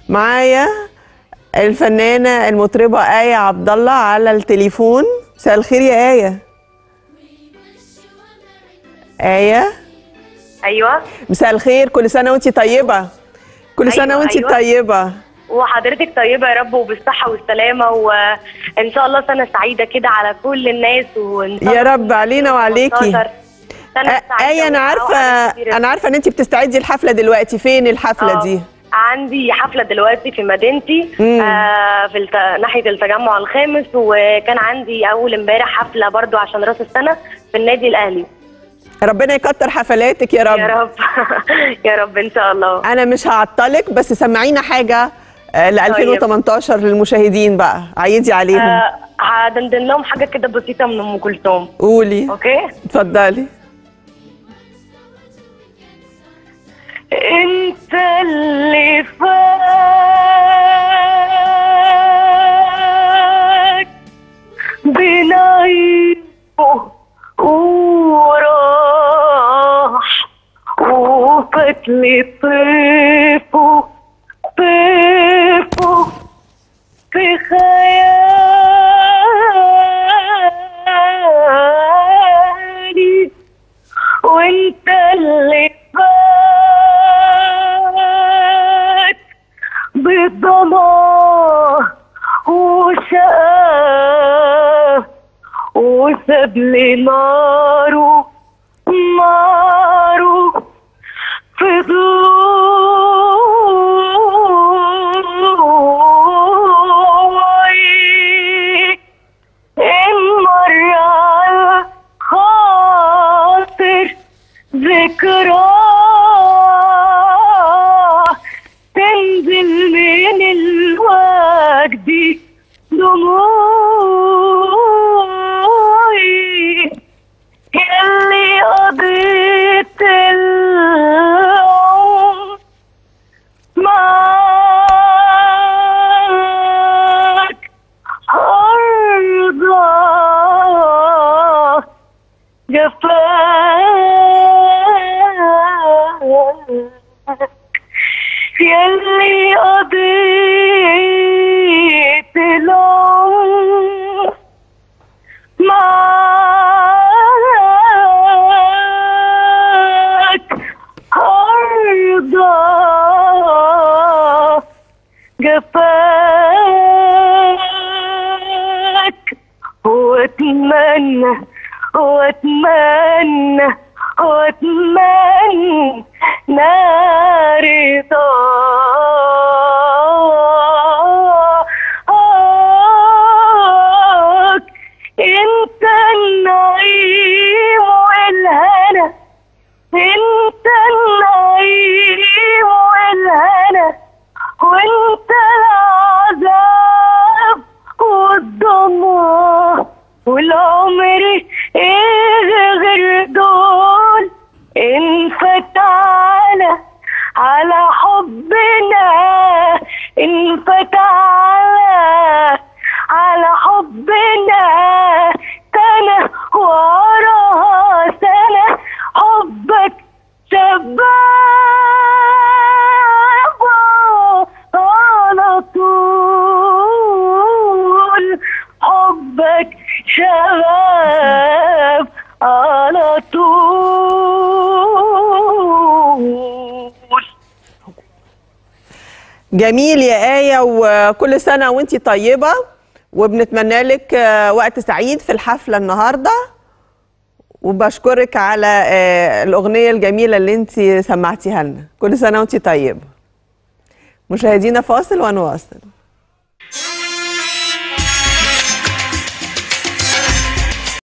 معايا الفنانة المطربة آية عبد الله على التليفون مساء الخير يا آية آية ايوه مساء الخير كل سنة وانتي طيبة كل سنة أيوة، وانتي أيوة. طيبة وحضرتك طيبه يا رب وبالصحه والسلامه وان شاء الله سنه سعيده كده على كل الناس وان شاء يا الله رب علينا وعليكي 15 سنه آ- سعيده آية أنا عارفة وحققوا كتير. أنا عارفة إن أنتي بتستعدي الحفلة دلوقتي فين الحفلة آه، دي؟ عندي حفله دلوقتي في مدينتي مم. آه في الت... ناحيه التجمع الخامس وكان عندي اول امبارح حفله برضو عشان راس السنه في النادي الاهلي ربنا يكتر حفلاتك يا رب يا رب يا رب ان شاء الله انا مش هعطلك بس سمعينا حاجه آه، ل 2018 للمشاهدين بقى عيدي عليهم آه هدندن لهم حاجه كده بسيطه من ام كلثوم قولي اوكي اتفضلي انت اللي فات بنعيمه وراح وفات لي طيفه طيفه في خيالي وانت اللي فات بضناه وشقاه وساب لي ناره ناره في ضوعي المر على خاطر ذكراه تنزل من الوجد دموعي يلي قضيت العمر معاك أرضى جفاك يلي قضيت العمر معاك أرضى جفاك واتمنى واتمنى واتمنى رضاك انت النعيم والهنا انت النعيم والهنا وانت العذاب والدمار والعمر ايه غير دول انفت على على حبنا انفت على على حبنا سنة وراها سنة حبك شباب على طول حبك شباب على طول جميل يا آية وكل سنة وانتي طيبة وبنتمنى لك آه، وقت سعيد في الحفلة النهاردة وبشكرك على آه، الأغنية الجميلة اللي انتي سمعتيها لنا كل سنة وانتي طيبة مشاهدينا فاصل ونواصل